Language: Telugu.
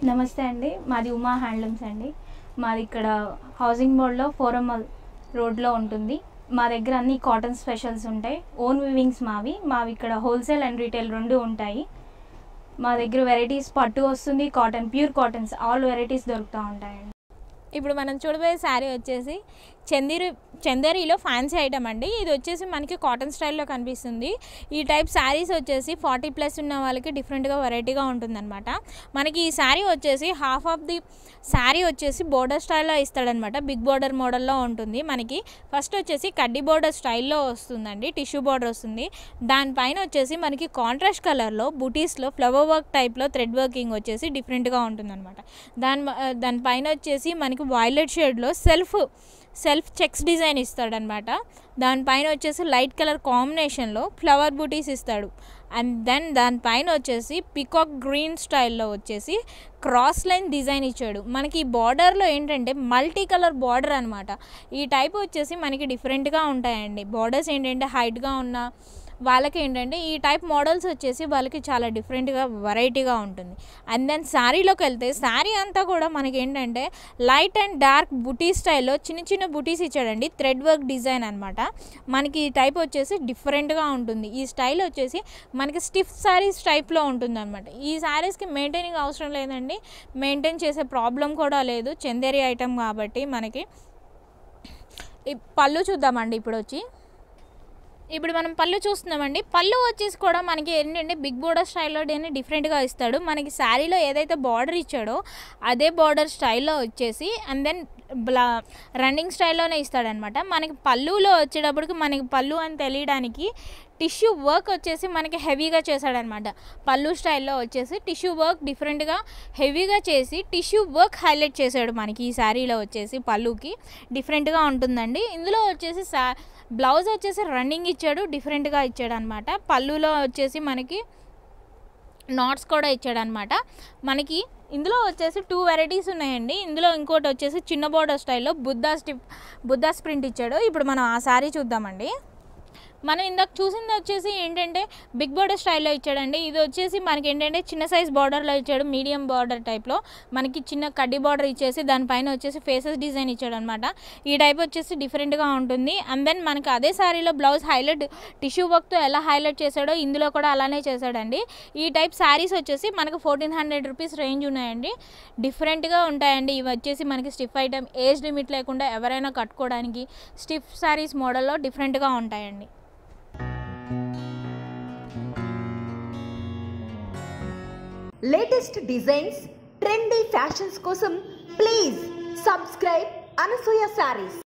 నమస్తే అండి మాది ఉమా హ్యాండ్లూమ్స్ అండి మాది ఇక్కడ హౌసింగ్ బోర్డ్లో ఫోరం రోడ్లో ఉంటుంది మా దగ్గర అన్ని కాటన్ స్పెషల్స్ ఉంటాయి ఓన్ వివింగ్స్ మావి మావి ఇక్కడ హోల్సేల్ అండ్ రీటైల్ రెండు ఉంటాయి మా దగ్గర వెరైటీస్ పట్టు వస్తుంది cotton pure cottons all varieties దొరుకుతూ ఉంటాయండి ఇప్పుడు మనం చూడబోయే శారీ వచ్చేసి చందేరి చందేరిలో ఫ్యాన్సీ ఐటమ్ అండి ఇది వచ్చేసి మనకి కాటన్ స్టైల్లో కనిపిస్తుంది ఈ టైప్ శారీస్ వచ్చేసి ఫార్టీ ప్లస్ ఉన్న వాళ్ళకి డిఫరెంట్గా వెరైటీగా ఉంటుందన్నమాట మనకి ఈ శారీ వచ్చేసి హాఫ్ ఆఫ్ ది శారీ వచ్చేసి బోర్డర్ స్టైల్లో ఇస్తాడనమాట బిగ్ బోర్డర్ మోడల్లో ఉంటుంది మనకి ఫస్ట్ వచ్చేసి కడ్డీ బోర్డర్ స్టైల్లో వస్తుందండి టిష్యూ బోర్డర్ వస్తుంది దానిపైన వచ్చేసి మనకి కాంట్రాస్ట్ కలర్లో బుటీస్లో ఫ్లవర్ వర్క్ టైప్లో థ్రెడ్ వర్కింగ్ వచ్చేసి డిఫరెంట్గా ఉంటుందన్నమాట దాని దానిపైన వచ్చేసి మనకి వైలెట్ షేడ్లో సెల్ఫ్ సెల్ఫ్ చెక్స్ డిజైన్ ఇస్తాడనమాట దానిపైన వచ్చేసి లైట్ కలర్ కాంబినేషన్లో ఫ్లవర్ బూటీస్ ఇస్తాడు అండ్ దెన్ దానిపైన వచ్చేసి పికాక్ గ్రీన్ స్టైల్లో వచ్చేసి క్రాస్ లైన్ డిజైన్ ఇచ్చాడు మనకి ఈ బార్డర్లో ఏంటంటే మల్టీ కలర్ బార్డర్ అనమాట ఈ టైప్ వచ్చేసి మనకి డిఫరెంట్గా ఉంటాయండి బార్డర్స్ ఏంటంటే హైట్గా ఉన్న వాళ్ళకి ఏంటంటే ఈ టైప్ మోడల్స్ వచ్చేసి వాళ్ళకి చాలా డిఫరెంట్గా వెరైటీగా ఉంటుంది అండ్ దెన్ శారీలోకి వెళ్తే శారీ అంతా కూడా మనకి ఏంటంటే లైట్ అండ్ డార్క్ బుటీ స్టైల్లో చిన్న చిన్న బుటీస్ ఇచ్చాడండి థ్రెడ్ వర్క్ డిజైన్ అనమాట మనకి ఈ టైప్ వచ్చేసి డిఫరెంట్గా ఉంటుంది ఈ స్టైల్ వచ్చేసి మనకి స్టిఫ్ శారీస్ టైప్లో ఉంటుంది అనమాట ఈ శారీస్కి మెయింటైనింగ్ అవసరం లేదండి మెయింటైన్ చేసే ప్రాబ్లం కూడా లేదు చందేరి ఐటమ్ కాబట్టి మనకి ఈ పళ్ళు చూద్దామండి ఇప్పుడు వచ్చి ఇప్పుడు మనం పళ్ళు చూస్తున్నామండి పళ్ళు వచ్చేసి కూడా మనకి ఏంటంటే బిగ్ బోర్డర్ స్టైల్లో డిఫరెంట్గా ఇస్తాడు మనకి శారీలో ఏదైతే బార్డర్ ఇచ్చాడో అదే బార్డర్ స్టైల్లో వచ్చేసి అండ్ దెన్ బ్లా రన్నింగ్ స్టైల్లోనే ఇస్తాడనమాట మనకి పళ్ళులో వచ్చేటప్పటికి మనకి పళ్ళు అని తెలియడానికి టిష్యూ వర్క్ వచ్చేసి మనకి హెవీగా చేశాడనమాట పళ్ళు స్టైల్లో వచ్చేసి టిష్యూ వర్క్ డిఫరెంట్గా హెవీగా చేసి టిష్యూ వర్క్ హైలైట్ చేశాడు మనకి ఈ శారీలో వచ్చేసి పళ్ళుకి డిఫరెంట్గా ఉంటుందండి ఇందులో వచ్చేసి సా బ్లౌజ్ వచ్చేసి రన్నింగ్ ఇచ్చాడు డిఫరెంట్గా ఇచ్చాడు అనమాట పళ్ళులో వచ్చేసి మనకి నాట్స్ కూడా ఇచ్చాడనమాట మనకి ఇందులో వచ్చేసి టూ వెరైటీస్ ఉన్నాయండి ఇందులో ఇంకోటి వచ్చేసి చిన్న బోర్డర్ స్టైల్లో బుద్ధా స్టిప్ బుద్ధా స్ప్రింట్ ఇచ్చాడు ఇప్పుడు మనం ఆ శారీ చూద్దామండి మనం ఇందాక చూసింది వచ్చేసి ఏంటంటే బిగ్ బార్డర్ స్టైల్లో ఇచ్చాడండి ఇది వచ్చేసి మనకి ఏంటంటే చిన్న సైజ్ బార్డర్లో ఇచ్చాడు మీడియం బార్డర్ టైప్లో మనకి చిన్న కడ్డీ బార్డర్ ఇచ్చేసి దానిపైన వచ్చేసి ఫేసెస్ డిజైన్ ఇచ్చాడు అనమాట ఈ టైప్ వచ్చేసి డిఫరెంట్గా ఉంటుంది అండ్ దెన్ మనకి అదే శారీలో బ్లౌజ్ హైలైట్ టిష్యూ వర్క్తో ఎలా హైలైట్ చేశాడో ఇందులో కూడా అలానే చేశాడండి ఈ టైప్ శారీస్ వచ్చేసి మనకు ఫోర్టీన్ హండ్రెడ్ రూపీస్ రేంజ్ ఉన్నాయండి డిఫరెంట్గా ఉంటాయండి ఇవి వచ్చేసి మనకి స్టిఫ్ ఐటమ్ ఏజ్ లిమిట్ లేకుండా ఎవరైనా కట్టుకోవడానికి స్టిఫ్ శారీస్ మోడల్లో డిఫరెంట్గా ఉంటాయండి లేటెస్ట్ డిజైన్స్ ట్రెండీ ఫ్యాషన్స్ కోసం ప్లీజ్ సబ్స్క్రైబ్ అనసూయ శారీస్